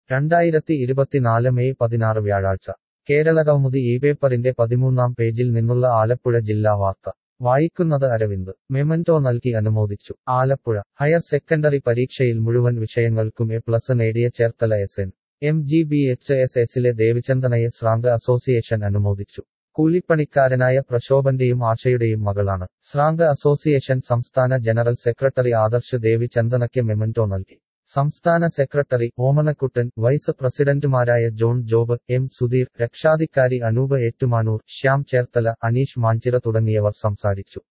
രണ്ടായിരത്തി ഇരുപത്തിനാല് മെയ് പതിനാറ് വ്യാഴാഴ്ച കേരളകൗമുദി ഈ പേപ്പറിന്റെ പതിമൂന്നാം പേജിൽ നിന്നുള്ള ആലപ്പുഴ ജില്ലാ വാർത്ത വായിക്കുന്നത് അരവിന്ദ് മെമന്റോ നൽകി അനുമോദിച്ചു ആലപ്പുഴ ഹയർ സെക്കൻഡറി പരീക്ഷയിൽ മുഴുവൻ വിഷയങ്ങൾക്കും എ പ്ലസ് നേടിയ Cherthala S N M G B H S എസിലെ ദേവിചന്ദനയെ സ്രാങ്ക് അസോസിയേഷൻ അനുമോദിച്ചു കൂലിപ്പണിക്കാരനായ പ്രശോഭന്റെയും ആശയുടെയും മകളാണ് സ്രാങ്ക് അസോസിയേഷൻ സംസ്ഥാന ജനറൽ സെക്രട്ടറി ആദർശ് ദേവി ചന്ദനയ്ക്ക് മെമന്റോ നൽകി സംസ്ഥാന സെക്രട്ടറി ഓമനക്കുട്ടൻ വൈസ് പ്രസിഡന്റുമാരായ ജോൺ ജോബ് എം സുധീർ രക്ഷാധികാരി അനൂപ് ഏറ്റുമാനൂർ ശ്യാം ചേർത്തല അനീഷ് മാഞ്ചിറ തുടങ്ങിയവർ സംസാരിച്ചു